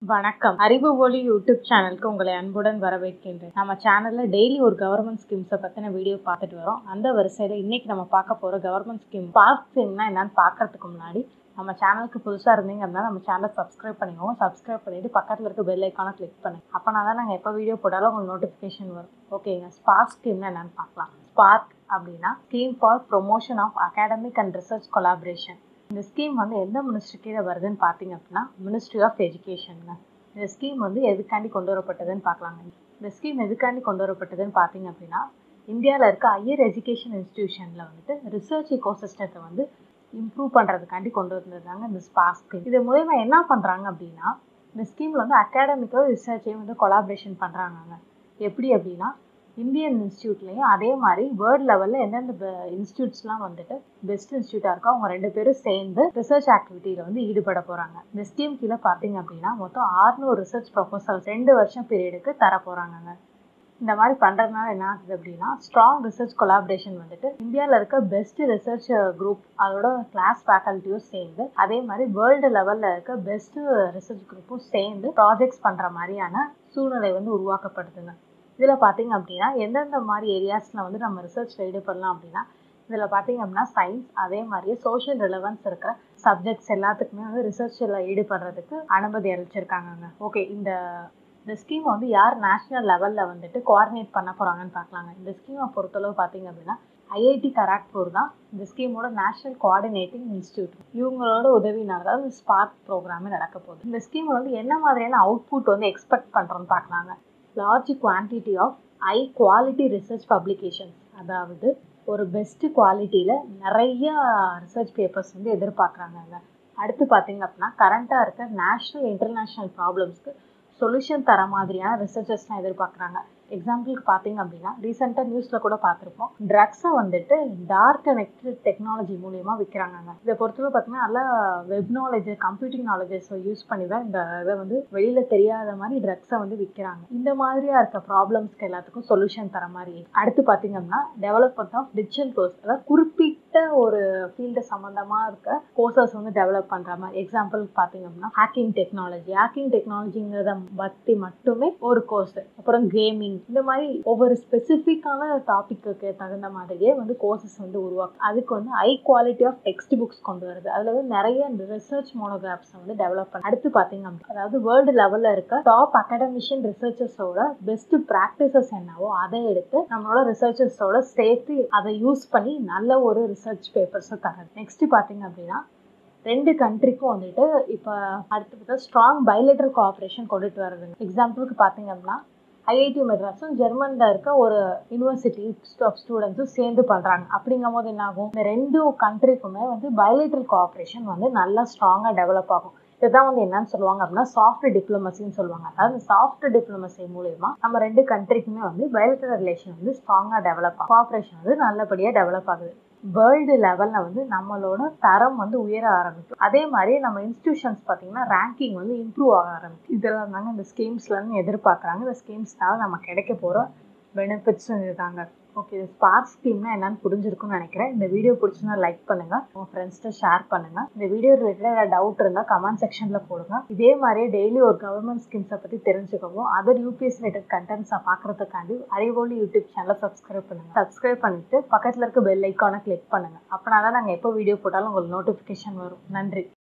வணக்கம் அறிவு ஒளி யூடியூப் சேனலுக்கு உங்களை அன்புடன் வரவேற்கின்றேன் நம்ம சேனல்ல டெய்லி ஒரு கவர்மெண்ட் ஸ்கீம்ஸை பத்தின வீடியோ பார்த்துட்டு வரோம் அந்த வரிசையில இன்னைக்கு நம்ம பார்க்க போற கவர்மெண்ட் ஸ்கீம் பார்க் ஸ்கீம்னா என்னன்னு பார்க்கறதுக்கு முன்னாடி நம்ம சேனலுக்கு புதுசாக இருந்தீங்க அப்படின்னா நம்ம சேனலை சப்ஸ்கிரைப் பண்ணிக்கோங்க சப்ஸ்கிரைப் பண்ணிட்டு பக்கத்தில் இருக்க பெல் ஐக்கானை கிளிக் பண்ணுங்க அப்போனா தான் நாங்கள் எப்போ வீடியோ போட்டாலும் உங்களுக்கு நோட்டிஃபிகேஷன் வரும் ஓகேங்க ஸ்பார்க் ஸ்கீம்னா என்னன்னு பார்க்கலாம் ஸ்பார்க் அப்படின்னா scheme for promotion of academic and research collaboration இந்த ஸ்கீம் வந்து எந்த மினிஸ்ட்ரி கீழே வருதுன்னு பார்த்தீங்க அப்படின்னா மினிஸ்ட்ரி ஆஃப் எஜுகேஷனுங்க இந்த ஸ்கீம் வந்து எதுக்காண்டி கொண்டு வரப்பட்டதுன்னு பார்க்கலாங்க இந்த ஸ்கீம் எதுக்காண்டி கொண்டு வரப்பட்டதுன்னு பார்த்தீங்க அப்படின்னா இந்தியாவில் இருக்க ஹையர் எஜுகேஷன் இன்ஸ்டிடியூஷனில் வந்துட்டு ரிசர்ச் இக்கோசிஸ்டத்தை வந்து இம்ப்ரூவ் பண்ணுறதுக்காண்டி கொண்டு வந்திருந்தாங்க இந்த ஸ்பாஸ் ஸ்கீம் இது மூலயமா என்ன பண்ணுறாங்க அப்படின்னா இந்த ஸ்கீமில் வந்து அகாடமிக்கோ ரிசர்ச்சையும் வந்து கொலாபரேஷன் பண்ணுறாங்க எப்படி அப்படின்னா இந்தியன் இன்ஸ்டியூட்லேயும் அதே மாதிரி வேர்ல்ட் லெவலில் எந்தெந்த இன்ஸ்டியூட்ஸ்லாம் வந்துட்டு பெஸ்ட் இன்ஸ்டியூட்டாக இருக்கோ அவங்க ரெண்டு பேரும் சேர்ந்து ரிசர்ச் ஆக்டிவிட்டியில் வந்து ஈடுபட போகிறாங்க இந்த ஸ்கீம் கீழே பார்த்தீங்க அப்படின்னா மொத்தம் ஆறுநூறு ரிசர்ச் ப்ரொபோசல்ஸ் ரெண்டு வருஷம் பீரியடுக்கு தர போகிறாங்கங்க இந்த மாதிரி பண்ணுறதுனால என்ன ஆகுது அப்படின்னா ஸ்ட்ராங் ரிசர்ச் கொலாபரேஷன் வந்துட்டு இந்தியாவில் இருக்க பெஸ்ட் ரிசர்ச் குரூப் அதோட கிளாஸ் ஃபேக்கல்ட்டியும் சேர்ந்து அதே மாதிரி வேர்ல்டு லெவலில் இருக்க பெஸ்ட் ரிசர்ச் குரூப்பும் சேர்ந்து ப்ராஜெக்ட்ஸ் பண்ணுற மாதிரியான சூழ்நிலை வந்து உருவாக்கப்படுதுங்க இதில் பார்த்தீங்க அப்படின்னா எந்தெந்த மாதிரி ஏரியாஸில் வந்து நம்ம ரிசர்ச்சில் ஈடுபடலாம் அப்படின்னா இதில் பார்த்தீங்க அப்படின்னா சயின்ஸ் அதே மாதிரியே சோஷியல் ரிலவன்ஸ் இருக்கிற சப்ஜெக்ட்ஸ் எல்லாத்துக்குமே வந்து ரிசர்ச்சில் ஈடுபடுறதுக்கு அனுமதி அளிச்சிருக்காங்கங்க ஓகே இந்த இந்த ஸ்கீம் வந்து யார் நேஷ்னல் லெவலில் வந்துட்டு கோஆர்டினேட் பண்ண போகிறாங்கன்னு பார்க்கலாங்க இந்த ஸ்கீமை பொறுத்தளவு பார்த்தீங்க அப்படின்னா ஐஐடி கராக்பூர் தான் இந்த ஸ்கீமோட நேஷனல் கோஆர்டினேட்டிங் இன்ஸ்டியூட் இவங்களோட உதவினால தான் இந்த ஸ்பார்க் ப்ரோக்ராமே நடக்க போகுது இந்த ஸ்கீமில் வந்து என்ன மாதிரியான அவுட்புட் வந்து எக்ஸ்பெக்ட் பண்ணுறோன்னு பார்க்கலாங்க large quantity of high quality research publications அதாவது ஒரு பெஸ்ட் குவாலிட்டியில் நிறைய ரிசர்ச் பேப்பர்ஸ் வந்து எதிர்பார்க்குறாங்கங்க அடுத்து பார்த்தீங்க அப்படின்னா கரண்ட்டாக இருக்க நேஷ்னல் இன்டர்நேஷ்னல் ப்ராப்ளம்ஸ்க்கு சொல்யூஷன் தர மாதிரியான ரிசர்ச்சர்ஸ்லாம் எதிர்பார்க்குறாங்க எக்ஸாம்பிளுக்கு பார்த்தீங்க அப்படின்னா ரீசெண்டாக நியூஸில் கூட பார்த்துருப்போம் ட்ரக்ஸை வந்துட்டு டார்க் கனெக்டட் டெக்னாலஜி மூலியமாக விற்கிறாங்க இதை பொறுத்தவரை பார்த்தீங்கன்னா நல்லா web knowledge computing knowledges use பண்ணி தான் இந்த இதை வந்து வெளியில் தெரியாத மாதிரி ட்ரக்ஸை வந்து விற்கிறாங்க இந்த மாதிரியா இருக்க ப்ராப்ளம்ஸ்க்கு எல்லாத்துக்கும் சொல்யூஷன் தர மாதிரி அடுத்து பார்த்தீங்க அப்படின்னா டெவலப்மெண்ட் ஆஃப் டிஜிட்டல் கோர்ஸ் அதாவது குறிப்பிட்ட ஒரு ஃபீல்டு சம்மந்தமாக இருக்க கோர்சஸ் வந்து டெவலப் பண்ணுற மாதிரி எக்ஸாம்பிள் பார்த்தீங்க அப்படின்னா ஹேக்கிங் டெக்னாலஜி ஹேக்கிங் டெக்னாலஜிங்கிறத பற்றி மட்டுமே ஒரு கோர்ஸ் அப்புறம் கேமிங் இந்த மாதிரி ஒவ்வொரு ஸ்பெசிஃபிக்கான டாப்பிக்கு தகுந்த மாதிரியே வந்து கோர்சஸ் வந்து உருவாக்கும் அதுக்கு வந்து high quality of text books கொண்டு வருது அதில் வந்து நிறைய ரிசர்ச் மோனோகிராஃப்ஸ் வந்து டெவலப் பண்ண அடுத்து பார்த்தீங்க அப்படின்னா அதாவது வேர்ல்டு லெவலில் இருக்க டாப் அகடமிஷியன் ரிசர்ச்சர்ஸோட பெஸ்ட் ப்ராக்டிசஸ் என்னவோ அதை எடுத்து நம்மளோட ரிசர்ச்சர்ஸோட சேர்த்து அதை யூஸ் பண்ணி நல்ல ஒரு ரிசர்ச் பேப்பர்ஸை தரது நெக்ஸ்ட் பார்த்தீங்க அப்படின்னா ரெண்டு கண்ட்ரிக்கும் வந்துட்டு இப்போ அடுத்து பார்த்தா ஸ்ட்ராங் பைலேட்டர் கோஆப்ரேஷன் கொண்டுட்டு வருதுங்க எக்ஸாம்பிளுக்கு பார்த்தீங்க அப்படின்னா ஐஐடி மெட்ராஸும் ஜெர்மனில் இருக்க ஒரு யூனிவர்சிட்டி ஆஃப் ஸ்டூடெண்ட்ஸும் சேர்ந்து பண்ணுறாங்க அப்படிங்கும் போது என்ன ஆகும் இந்த ரெண்டு கண்ட்ரிக்குமே வந்து பயோலிட்ரல் கோஆப்ரேஷன் வந்து நல்லா ஸ்ட்ராங்காக டெவலப் ஆகும் இதுதான் வந்து என்னன்னு சொல்லுவாங்க அப்படின்னா சாஃப்ட் டிப்ளமசின்னு சொல்லுவாங்க அதாவது சாஃப்ட் டிப்ளமசி மூலயமா நம்ம ரெண்டு கண்ட்ரிக்குமே வந்து பயோலிட்டர் ரிலேஷன் வந்து ஸ்ட்ராங்காக டெவலப் ஆகும் கோஆப்ரேஷன் வந்து நல்லபடியாக டெவலப் ஆகுது வேர்ல்டு லெவலில் வந்து நம்மளோட தரம் வந்து உயர ஆரம்பிக்கும் அதே மாதிரி நம்ம இன்ஸ்டியூஷன்ஸ் பார்த்தீங்கன்னா ரேங்கிங் வந்து இம்ப்ரூவ் ஆக ஆரம்பிக்கும் இதெல்லாம் தாங்க இந்த ஸ்கீம்ஸ்லன்னு எதிர்பார்க்குறாங்க இந்த ஸ்கீம்ஸ்னால நம்ம கிடைக்க போகிற பெனிஃபிட்ஸும் இதுதாங்க ஓகே இது ஸ்பார்க் ஸ்கீம்னா என்னன்னு புரிஞ்சிருக்கும்னு நினைக்கிறேன் இந்த வீடியோ பிடிச்சிருந்தா லைக் பண்ணுங்க உங்க ஃப்ரெண்ட்ஸ்கிட்ட ஷேர் பண்ணுங்க இந்த வீடியோ ரிலேட்டட் ஏதாவது டவுட் இருந்தால் கமெண்ட் செக்ஷன்ல போடுங்க இதே மாதிரியே டெய்லி ஒரு கவர்மெண்ட் ஸ்கீம்ஸை பற்றி தெரிஞ்சுக்கவும் அதர் யூபிஎஸ் ரிலேட்டட் கண்டென்ட்ஸை பார்க்கறதுக்காண்டி அறிவோலி யூடியூப் சேனலை சப்ஸ்கிரைப் பண்ணுங்க சப்ஸ்கிரைப் பண்ணிட்டு பக்கத்தில் இருக்க பெல் ஐக்கானை கிளிக் பண்ணுங்க அப்படின்னா தான் நாங்கள் எப்போ வீடியோ போட்டாலும் உங்களுக்கு நோட்டிஃபிகேஷன் வரும் நன்றி